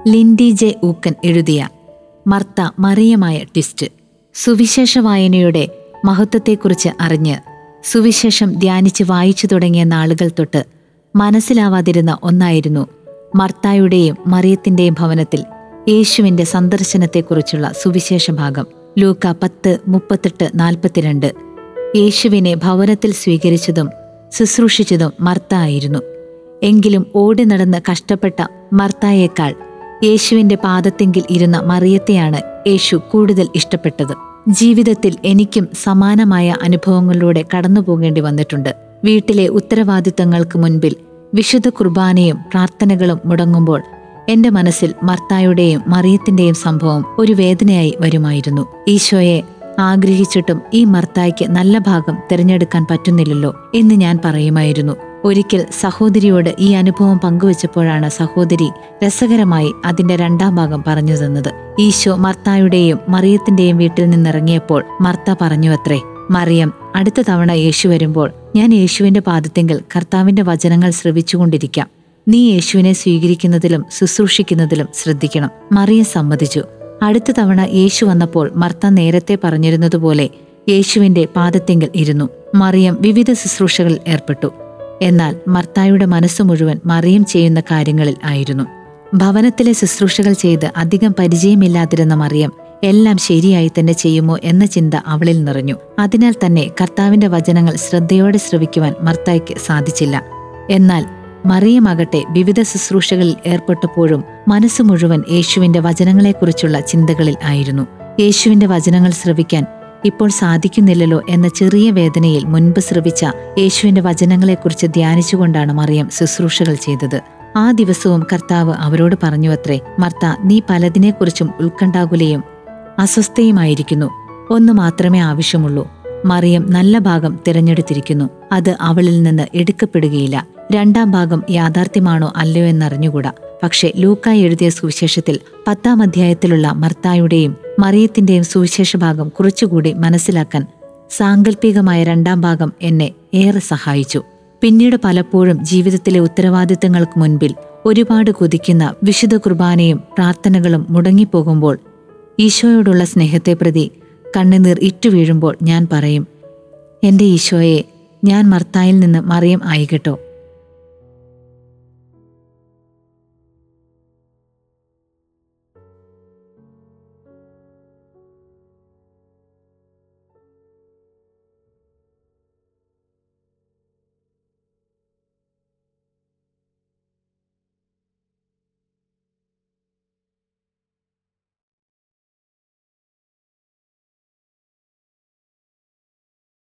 Lindy J ഊക്കൻ എഴുതിയ Martha മറിയമായ twist സുവിശേഷ വായനയുടെ മഹത്വത്തെക്കുറിച്ച് അറിഞ്ഞ് സുവിശേഷം ധ്യാനിച്ച് വായിച്ചു തുടങ്ങിയ നാളുകൾ തൊട്ട് മനസ്സിലാവാതിരുന്ന ഒന്നായിരുന്നു മർത്തായുടെയും മറിയത്തിന്റെയും ഭവനത്തിൽ യേശുവിന്റെ സന്ദർശനത്തെക്കുറിച്ചുള്ള സുവിശേഷ ഭാഗം ലൂക്ക പത്ത് മുപ്പത്തെട്ട് നാൽപ്പത്തിരണ്ട് യേശുവിനെ ഭവനത്തിൽ സ്വീകരിച്ചതും ശുശ്രൂഷിച്ചതും മർത്ത ആയിരുന്നു എങ്കിലും ഓടി നടന്ന് കഷ്ടപ്പെട്ട മർത്തായേക്കാൾ യേശുവിന്റെ പാദത്തെങ്കിൽ ഇരുന്ന മറിയത്തെയാണ് യേശു കൂടുതൽ ഇഷ്ടപ്പെട്ടത് ജീവിതത്തിൽ എനിക്കും സമാനമായ അനുഭവങ്ങളിലൂടെ കടന്നു പോകേണ്ടി വന്നിട്ടുണ്ട് വീട്ടിലെ ഉത്തരവാദിത്തങ്ങൾക്ക് മുൻപിൽ വിശുദ്ധ കുർബാനയും പ്രാർത്ഥനകളും മുടങ്ങുമ്പോൾ എന്റെ മനസ്സിൽ മർത്തായുടെയും മറിയത്തിന്റെയും സംഭവം ഒരു വേദനയായി വരുമായിരുന്നു ഈശോയെ ആഗ്രഹിച്ചിട്ടും ഈ മർത്തായ്ക്ക് നല്ല ഭാഗം തിരഞ്ഞെടുക്കാൻ പറ്റുന്നില്ലല്ലോ എന്ന് ഞാൻ പറയുമായിരുന്നു ഒരിക്കൽ സഹോദരിയോട് ഈ അനുഭവം പങ്കുവച്ചപ്പോഴാണ് സഹോദരി രസകരമായി അതിന്റെ രണ്ടാം ഭാഗം പറഞ്ഞു തന്നത് ഈശോ മർത്തായുടെയും മറിയത്തിന്റെയും വീട്ടിൽ നിന്നിറങ്ങിയപ്പോൾ മർത്ത പറഞ്ഞുവത്രേ മറിയം അടുത്ത തവണ യേശു വരുമ്പോൾ ഞാൻ യേശുവിന്റെ പാദത്തെങ്കിൽ കർത്താവിന്റെ വചനങ്ങൾ ശ്രവിച്ചുകൊണ്ടിരിക്കാം നീ യേശുവിനെ സ്വീകരിക്കുന്നതിലും ശുശ്രൂഷിക്കുന്നതിലും ശ്രദ്ധിക്കണം മറിയം സമ്മതിച്ചു അടുത്ത തവണ യേശു വന്നപ്പോൾ മർത്ത നേരത്തെ പറഞ്ഞിരുന്നതുപോലെ യേശുവിന്റെ പാദത്തെങ്കിൽ ഇരുന്നു മറിയം വിവിധ ശുശ്രൂഷകളിൽ ഏർപ്പെട്ടു എന്നാൽ മർത്തായുടെ മനസ്സ് മുഴുവൻ മറിയം ചെയ്യുന്ന കാര്യങ്ങളിൽ ആയിരുന്നു ഭവനത്തിലെ ശുശ്രൂഷകൾ ചെയ്ത് അധികം പരിചയമില്ലാതിരുന്ന മറിയം എല്ലാം ശരിയായി തന്നെ ചെയ്യുമോ എന്ന ചിന്ത അവളിൽ നിറഞ്ഞു അതിനാൽ തന്നെ കർത്താവിന്റെ വചനങ്ങൾ ശ്രദ്ധയോടെ ശ്രവിക്കുവാൻ മർത്തായ്ക്ക് സാധിച്ചില്ല എന്നാൽ മറിയമാകട്ടെ വിവിധ ശുശ്രൂഷകളിൽ ഏർപ്പെട്ടപ്പോഴും മനസ്സ് മുഴുവൻ യേശുവിന്റെ വചനങ്ങളെക്കുറിച്ചുള്ള ചിന്തകളിൽ ആയിരുന്നു യേശുവിന്റെ വചനങ്ങൾ ശ്രവിക്കാൻ ഇപ്പോൾ സാധിക്കുന്നില്ലല്ലോ എന്ന ചെറിയ വേദനയിൽ മുൻപ് ശ്രവിച്ച യേശുവിന്റെ വചനങ്ങളെക്കുറിച്ച് ധ്യാനിച്ചുകൊണ്ടാണ് മറിയം ശുശ്രൂഷകൾ ചെയ്തത് ആ ദിവസവും കർത്താവ് അവരോട് പറഞ്ഞുവത്രേ മർത്ത നീ പലതിനെക്കുറിച്ചും ഉത്കണ്ഠാകുലയും അസ്വസ്ഥയുമായിരിക്കുന്നു ഒന്ന് മാത്രമേ ആവശ്യമുള്ളൂ മറിയം നല്ല ഭാഗം തിരഞ്ഞെടുത്തിരിക്കുന്നു അത് അവളിൽ നിന്ന് എടുക്കപ്പെടുകയില്ല രണ്ടാം ഭാഗം യാഥാർത്ഥ്യമാണോ അല്ലയോ എന്നറിഞ്ഞുകൂടാ പക്ഷെ ലൂക്കായി എഴുതിയ സുവിശേഷത്തിൽ പത്താം അധ്യായത്തിലുള്ള മർത്തായുടെയും മറിയത്തിന്റെയും സുവിശേഷ ഭാഗം കുറച്ചുകൂടി മനസ്സിലാക്കാൻ സാങ്കല്പികമായ രണ്ടാം ഭാഗം എന്നെ ഏറെ സഹായിച്ചു പിന്നീട് പലപ്പോഴും ജീവിതത്തിലെ ഉത്തരവാദിത്തങ്ങൾക്ക് മുൻപിൽ ഒരുപാട് കൊതിക്കുന്ന വിശുദ്ധ കുർബാനയും പ്രാർത്ഥനകളും മുടങ്ങിപ്പോകുമ്പോൾ ഈശോയോടുള്ള സ്നേഹത്തെ പ്രതി കണ്ണുനീർ ഇറ്റുവീഴുമ്പോൾ ഞാൻ പറയും എന്റെ ഈശോയെ ഞാൻ മർത്തായിൽ നിന്ന് മറിയം ആയിക്കട്ടോ